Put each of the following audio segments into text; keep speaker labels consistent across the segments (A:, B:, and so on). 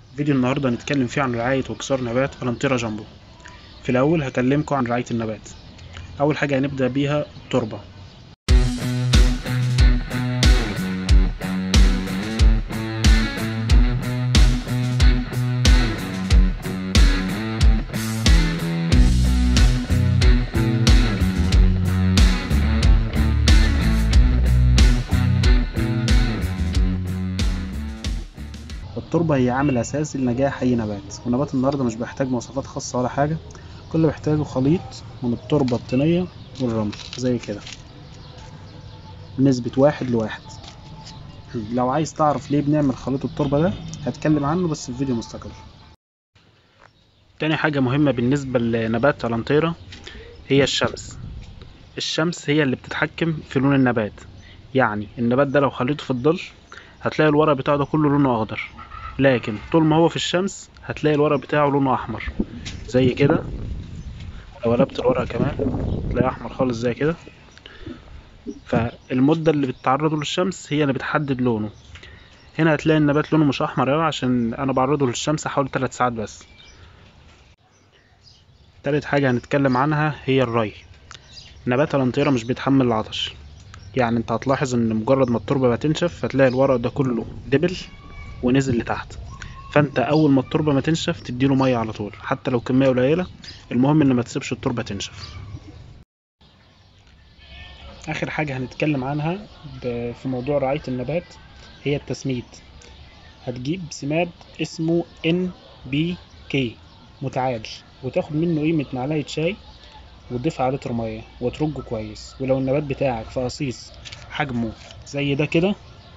A: فيديو النهاردة هنتكلم فيه عن رعاية وإكسار نبات فلانتيرا جامبو في الأول هكلمكم عن رعاية النبات أول حاجة هنبدأ بيها التربة التربة هي عامل أساسي لنجاح أي نبات ونبات النهاردة مش بيحتاج مواصفات خاصة ولا حاجة كل اللي بيحتاجه خليط من التربة الطينية والرمل زي كده بنسبة واحد لواحد لو عايز تعرف ليه بنعمل خليط التربة ده هتكلم عنه بس في فيديو مستقل تاني حاجة مهمة بالنسبة لنبات تالانتيرا هي الشمس الشمس هي اللي بتتحكم في لون النبات يعني النبات ده لو خليته في الظل هتلاقي الورق بتاعه ده كله لونه اخضر لكن طول ما هو في الشمس هتلاقي الورق بتاعه لونه احمر زي كده لو قلبت الورق كمان تلاقيه احمر خالص زي كده فالمدة اللي بتتعرضه للشمس هي اللي بتحدد لونه هنا هتلاقي النبات لونه مش احمر اوي عشان انا بعرضه للشمس حوالي 3 ساعات بس تالت حاجة هنتكلم عنها هي الري نبات الانطيرة مش بيتحمل العطش يعني انت هتلاحظ ان مجرد ما التربة بتنشف هتلاقي الورق ده كله دبل ونزل لتحت فانت اول ما التربة ما تنشف تديله مية على طول حتى لو كمية قليلة المهم ان ما تسيبش التربة تنشف اخر حاجة هنتكلم عنها ب- في موضوع رعاية النبات هي التسميد هتجيب سماد اسمه ان بي كي متعادل وتاخد منه قيمة معلقة شاي وتضيف عليه لتر مية وترجه كويس ولو النبات بتاعك في قصيص حجمه زي ده كده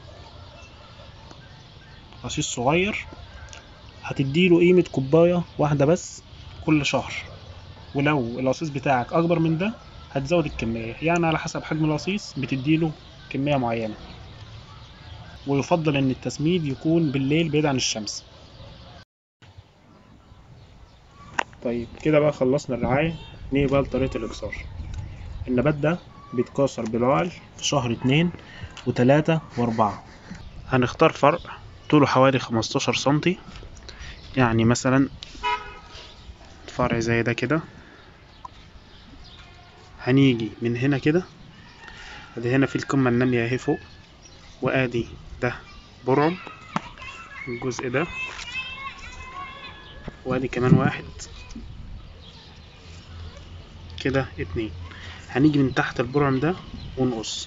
A: قصيص صغير هتديله قيمة كوباية واحدة بس كل شهر ولو القصيص بتاعك أكبر من ده هتزود الكمية يعني على حسب حجم القصيص بتديله كمية معينة ويفضل إن التسميد يكون بالليل بعيد عن الشمس طيب كده بقى خلصنا الرعاية نيجي بقى لطريقة الإكسار النبات ده بيتكاثر بالعقل في شهر اتنين وتلاتة وأربعة هنختار فرع طوله حوالي خمستاشر سنتي يعني مثلا فرع زي ده كده هنيجي من هنا كده ادي هنا في القمة النامية اهي فوق وادي ده برعم الجزء ده وادي كمان واحد كده اتنين هنيجي من تحت البرعم ده ونقص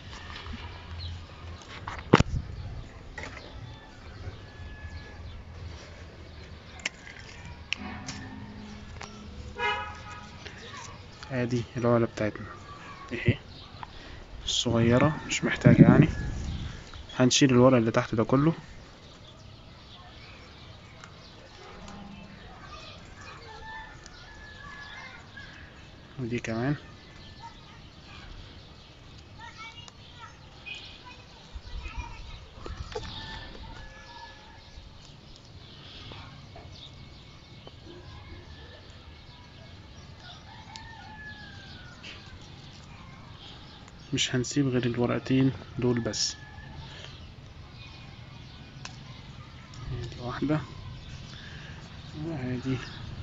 A: ادي العقلة بتاعتنا اهي الصغيرة مش محتاجة يعني هنشيل الورق اللي تحت ده كله ودي كمان مش هنسيب غير الورقتين دول بس ادي واحدة وادي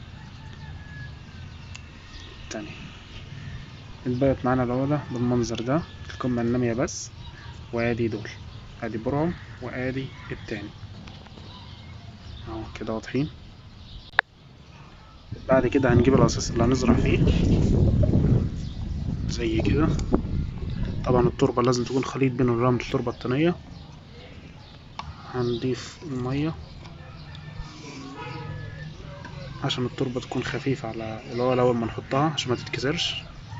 A: التانية اتبقت معانا الأولى بالمنظر ده القمة النامية بس وادي دول ادي برعم وادي التاني اهو كده واضحين بعد كده هنجيب القصاص اللي هنزرع فيه زي كده طبعا التربة لازم تكون خليط بين الرمل والتربة الطينية هنضيف المية عشان التربة تكون خفيفة على العقل أول ما نحطها عشان ما تتكسرش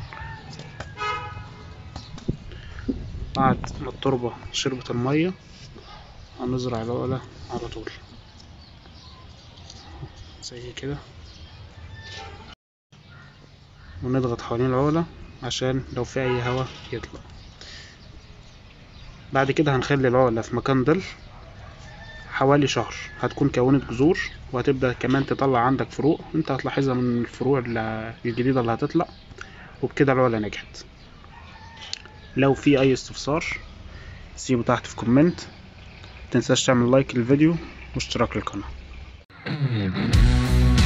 A: بعد ما التربة شربت المية هنزرع العقلة على طول زي كده ونضغط حوالين العقلة عشان لو في أي هوا يطلع بعد كده هنخلي العقلة في مكان ظل حوالي شهر هتكون كونت جذور وهتبدأ كمان تطلع عندك فروع انت هتلاحظها من الفروع اللي- الجديدة اللي هتطلع وبكده العقلة نجحت لو في اي استفسار سيبه تحت في كومنت متنساش تعمل لايك للفيديو واشتراك للقناة
B: Thank you.